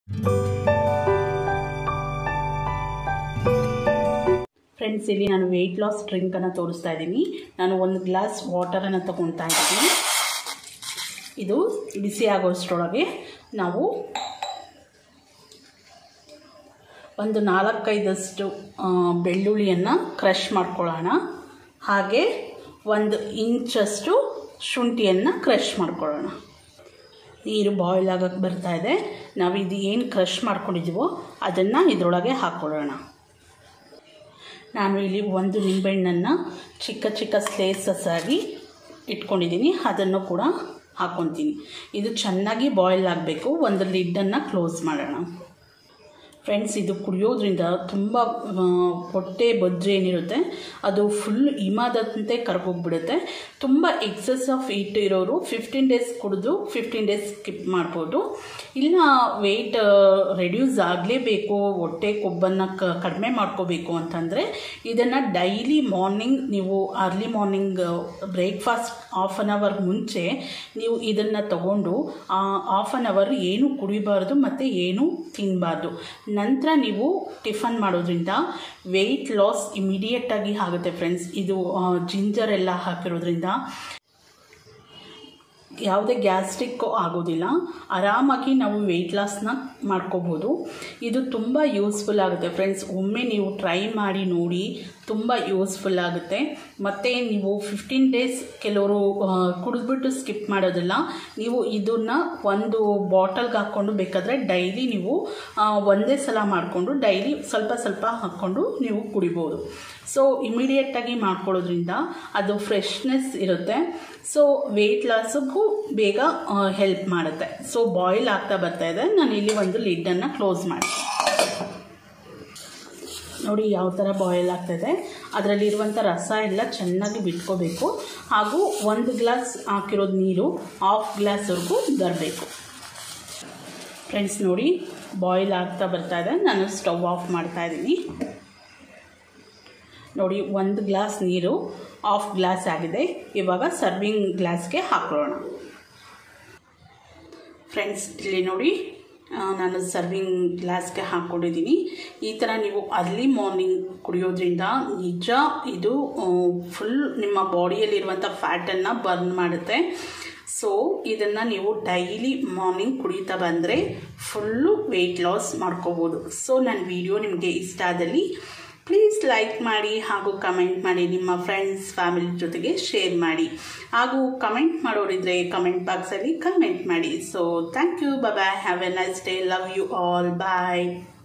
friends ಇಲ್ಲಿ ನಾನು weight loss ಡ್ರಿಂಕನ್ನು ತೋರಿಸ್ತಾ ಇದ್ದೀನಿ ನಾನು ಒಂದು ಗ್ಲಾಸ್ ವಾಟರನ್ನು ತಗೊತಾ ಇದ್ದೀನಿ ಇದು ಬಿಸಿ ಆಗೋಷ್ಟರೊಳಗೆ ನಾವು ಒಂದು ನಾಲ್ಕೈದಷ್ಟು ಬೆಳ್ಳುಳ್ಳಿಯನ್ನು ಕ್ರಷ್ ಮಾಡ್ಕೊಳ್ಳೋಣ ಹಾಗೆ ಒಂದು ಇಂಚಷ್ಟು ಶುಂಠಿಯನ್ನು ಕ್ರಷ್ ಮಾಡ್ಕೊಳ್ಳೋಣ ನೀರು ಬಾಯ್ಲ್ ಆಗೋಕ್ಕೆ ಬರ್ತಾ ಇದೆ ನಾವು ಇದು ಏನು ಕ್ರಷ್ ಮಾಡ್ಕೊಂಡಿದ್ದೀವೋ ಅದನ್ನು ಇದರೊಳಗೆ ಹಾಕ್ಕೊಳ್ಳೋಣ ನಾನು ಇಲ್ಲಿ ಒಂದು ನಿಂಬೆಹಣ್ಣನ್ನು ಚಿಕ್ಕ ಚಿಕ್ಕ ಸ್ಲೇಸಸ್ ಆಗಿ ಇಟ್ಕೊಂಡಿದ್ದೀನಿ ಅದನ್ನು ಕೂಡ ಹಾಕ್ಕೊತೀನಿ ಇದು ಚೆನ್ನಾಗಿ ಬಾಯ್ಲ್ ಆಗಬೇಕು ಒಂದು ಲಿಡ್ಡನ್ನು ಕ್ಲೋಸ್ ಮಾಡೋಣ ಫ್ರೆಂಡ್ಸ್ ಇದು ಕುಡಿಯೋದ್ರಿಂದ ತುಂಬ ಹೊಟ್ಟೆ ಬೊಜ್ಜು ಏನಿರುತ್ತೆ ಅದು ಫುಲ್ ಹಿಮದಂತೆ ಕರ್ಗೋಗ್ಬಿಡುತ್ತೆ ತುಂಬ ಎಕ್ಸಸ್ ಆಫ್ ಹೀಟ್ ಇರೋರು ಫಿಫ್ಟೀನ್ ಡೇಸ್ ಕುಡಿದು ಫಿಫ್ಟೀನ್ ಡೇಸ್ ಸ್ಕಿಪ್ ಮಾಡ್ಬೋದು ಇಲ್ಲ ವೆಯ್ಟ್ ರೆಡ್ಯೂಸ್ ಆಗಲೇಬೇಕು ಹೊಟ್ಟೆ ಕೊಬ್ಬನ್ನು ಕ ಕಡಿಮೆ ಮಾಡ್ಕೋಬೇಕು ಅಂತಂದರೆ ಇದನ್ನು ಡೈಲಿ ಮಾರ್ನಿಂಗ್ ನೀವು early morning breakfast half an hour ಮುಂಚೆ ನೀವು ಇದನ್ನು ತಗೊಂಡು ಹಾಫ್ ಆನ್ ಅವರ್ ಏನು ಕುಡಿಬಾರ್ದು ಮತ್ತು ಏನು ತಿನ್ನಬಾರ್ದು ನಂತರ ನೀವು ಟಿಫನ್ ಮಾಡೋದ್ರಿಂದ ವೆಯ್ಟ್ ಲಾಸ್ ಇಮಿಡಿಯೇಟಾಗಿ ಆಗುತ್ತೆ ಫ್ರೆಂಡ್ಸ್ ಇದು ಜಿಂಜರ್ ಎಲ್ಲ ಹಾಕಿರೋದ್ರಿಂದ ಯಾವುದೇ ಗ್ಯಾಸ್ಟ್ರಿಕ್ಕು ಆಗೋದಿಲ್ಲ ಆರಾಮಾಗಿ ನಾವು ವೆಯ್ಟ್ ಲಾಸ್ನ ಮಾಡ್ಕೋಬೋದು ಇದು ತುಂಬ ಯೂಸ್ಫುಲ್ ಆಗುತ್ತೆ ಫ್ರೆಂಡ್ಸ್ ಒಮ್ಮೆ ನೀವು ಟ್ರೈ ಮಾಡಿ ನೋಡಿ ತುಂಬ ಯೂಸ್ಫುಲ್ ಆಗುತ್ತೆ ಮತ್ತು ನೀವು ಫಿಫ್ಟೀನ್ ಡೇಸ್ ಕೆಲವರು ಕುಡಿದ್ಬಿಟ್ಟು ಸ್ಕಿಪ್ ಮಾಡೋದಿಲ್ಲ ನೀವು ಇದನ್ನು ಒಂದು ಬಾಟಲ್ಗೆ ಹಾಕ್ಕೊಂಡು ಬೇಕಾದರೆ ಡೈಲಿ ನೀವು ಒಂದೇ ಸಲ ಮಾಡಿಕೊಂಡು ಡೈಲಿ ಸ್ವಲ್ಪ ಸ್ವಲ್ಪ ಹಾಕ್ಕೊಂಡು ನೀವು ಕುಡಿಬೋದು ಸೊ ಇಮಿಡಿಯೇಟಾಗಿ ಮಾಡ್ಕೊಳ್ಳೋದ್ರಿಂದ ಅದು ಫ್ರೆಶ್ನೆಸ್ ಇರುತ್ತೆ ಸೊ ವೆಯ್ಟ್ ಲಾಸಿಗೂ ಬೇಗ ಹೆಲ್ಪ್ ಮಾಡುತ್ತೆ ಸೊ ಬಾಯ್ಲ್ ಆಗ್ತಾ ಬರ್ತಾ ಇದೆ ನಾನು ಇಲ್ಲಿ ಒಂದು ಲಿಡ್ಡನ್ನು ಕ್ಲೋಸ್ ಮಾಡ್ತೀನಿ ನೋಡಿ ಯಾವ ಥರ ಬಾಯ್ಲ್ ಆಗ್ತಾಯಿದೆ ಅದರಲ್ಲಿರುವಂಥ ರಸ ಎಲ್ಲ ಚೆನ್ನಾಗಿ ಬಿಟ್ಕೋಬೇಕು ಹಾಗೂ ಒಂದು ಗ್ಲಾಸ್ ಹಾಕಿರೋದು ನೀರು ಹಾಫ್ ಗ್ಲಾಸ್ವರೆಗೂ ಬರಬೇಕು ಫ್ರೆಂಡ್ಸ್ ನೋಡಿ ಬಾಯ್ಲ್ ಆಗ್ತಾ ಬರ್ತಾ ಇದೆ ನಾನು ಸ್ಟವ್ ಆಫ್ ಮಾಡ್ತಾ ಇದ್ದೀನಿ ನೋಡಿ ಒಂದು ಗ್ಲಾಸ್ ನೀರು ಹಾಫ್ ಗ್ಲಾಸ್ ಆಗಿದೆ ಇವಾಗ ಸರ್ವಿಂಗ್ ಗ್ಲಾಸ್ಗೆ ಹಾಕೊಳ್ಳೋಣ ಫ್ರೆಂಡ್ಸ್ ಇಲ್ಲಿ ನೋಡಿ ನಾನು ಸರ್ವಿಂಗ್ ಗ್ಲಾಸ್ಗೆ ಹಾಕ್ಕೊಂಡಿದ್ದೀನಿ ಈ ಥರ ನೀವು ಅರ್ಲಿ ಮಾರ್ನಿಂಗ್ ಕುಡಿಯೋದ್ರಿಂದ ನಿಜ ಇದು ಫುಲ್ ನಿಮ್ಮ ಬಾಡಿಯಲ್ಲಿರುವಂಥ ಫ್ಯಾಟನ್ನು ಬರ್ನ್ ಮಾಡುತ್ತೆ ಸೊ ಇದನ್ನು ನೀವು ಡೈಲಿ ಮಾರ್ನಿಂಗ್ ಕುಡಿತಾ ಬಂದರೆ ಫುಲ್ಲು ವೆಯ್ಟ್ ಲಾಸ್ ಮಾಡ್ಕೋಬೋದು ಸೊ ನನ್ನ ವಿಡಿಯೋ ನಿಮಗೆ ಇಷ್ಟ ಆದಲ್ಲಿ ಪ್ಲೀಸ್ ಲೈಕ್ ಮಾಡಿ ಹಾಗೂ ಕಮೆಂಟ್ ಮಾಡಿ ನಿಮ್ಮ ಫ್ರೆಂಡ್ಸ್ ಫ್ಯಾಮಿಲಿ ಜೊತೆಗೆ ಶೇರ್ ಮಾಡಿ ಹಾಗೂ ಕಮೆಂಟ್ ಮಾಡೋರಿದ್ರೆ ಕಮೆಂಟ್ ಬಾಕ್ಸಲ್ಲಿ ಕಮೆಂಟ್ ಮಾಡಿ so thank you bye have a nice day love you all bye